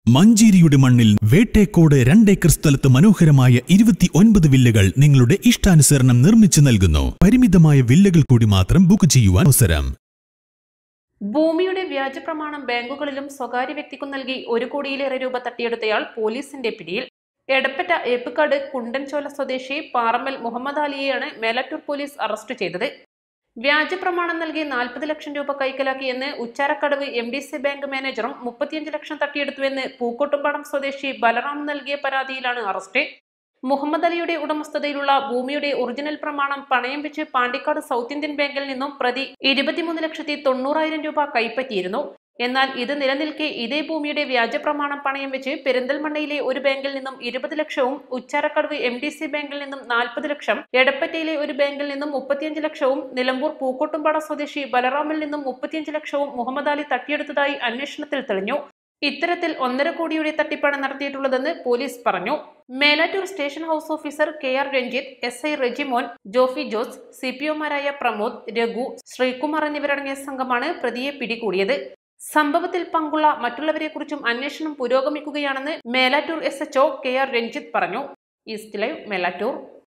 മഞ്ചേരിയുടെ മണ്ണിൽ വേട്ടേക്കോട് രണ്ടേക്കർ സ്ഥലത്ത് മനോഹരമായ ഇരുപത്തി ഒൻപത് വില്ലകൾ നിങ്ങളുടെ ഇഷ്ടാനുസരണം നിർമ്മിച്ചു നൽകുന്നു പരിമിതമായ വില്ലകൾ കൂടി മാത്രം ബുക്ക് ചെയ്യുവാൻ അവസരം ഭൂമിയുടെ വ്യാജ പ്രമാണം ബാങ്കുകളിലും സ്വകാര്യ വ്യക്തിക്കും നൽകി ഒരു കോടിയിലേറെ രൂപ തട്ടിയെടുത്തയാൾ പോലീസിന്റെ പിടിയിൽ എടപ്പറ്റ ഏപ്പുകാട് കുണ്ടൻചോല സ്വദേശി പാറമ്മൽ മുഹമ്മദ് അലിയെയാണ് മേലാറ്റൂർ പോലീസ് അറസ്റ്റ് ചെയ്തത് വ്യാജ പ്രമാണം നൽകി നാൽപ്പത് ലക്ഷം രൂപ കൈക്കലാക്കിയെന്ന് Ucharakkadavu M D C bank മാനേജറും മുപ്പത്തിയഞ്ച് ലക്ഷം തട്ടിയെടുത്തുവെന്ന് പൂക്കോട്ടുംപാടം സ്വദേശി ബലറാം നൽകിയ പരാതിയിലാണ് അറസ്റ്റ് മുഹമ്മദ് അലിയുടെ ഉടമസ്ഥതയിലുള്ള ഭൂമിയുടെ ഒറിജിനൽ പ്രമാണം പണയം വെച്ച് പാണ്ടിക്കാട് സൗത്ത് ഇന്ത്യൻ ബാങ്കിൽ നിന്നും പ്രതി ഇരുപത്തിമൂന്ന് ലക്ഷത്തി തൊണ്ണൂറായിരം രൂപ കൈപ്പറ്റിയിരുന്നു എന്നാൽ ഇത് നിലനിൽക്കെ ഇതേ ഭൂമിയുടെ വ്യാജ പ്രമാണം പണയം വെച്ച് പെരിന്തൽമണ്ണയിലെ ഒരു ബാങ്കിൽ നിന്നും ഇരുപത് ലക്ഷവും ഉച്ചാരക്കടവ് എം ഡി സി ബാങ്കിൽ നിന്നും നാൽപ്പത് ലക്ഷം എടപ്പറ്റയിലെ ഒരു ബാങ്കിൽ നിന്നും മുപ്പത്തിയഞ്ച് ലക്ഷവും നിലമ്പൂർ പൂക്കോട്ടുംപാട സ്വദേശി ബലറാമിൽ നിന്നും മുപ്പത്തിയഞ്ച് ലക്ഷവും മുഹമ്മദ് അലി തട്ടിയെടുത്തതായി അന്വേഷണത്തിൽ തെളിഞ്ഞു ഇത്തരത്തിൽ ഒന്നര കോടിയുടെ തട്ടിപ്പാണ് നടത്തിയിട്ടുള്ളതെന്ന് പോലീസ് പറഞ്ഞു Melattur station house officer K R Ranjith S I Rejimon Jofy Jose C P ഒമാരായ പ്രമോദ് രഘു ശ്രീകുമാർ എന്നിവരടങ്ങിയ സംഘമാണ് പ്രതിയെ പിടികൂടിയത് സംഭവത്തിൽ പങ്കുള്ള മറ്റുള്ളവരെക്കുറിച്ചും അന്വേഷണം പുരോഗമിക്കുകയാണെന്ന് Melattur S HO K R Ranjith പറഞ്ഞു ഈസ്റ്റ് ലൈവ് മേലാറ്റൂർ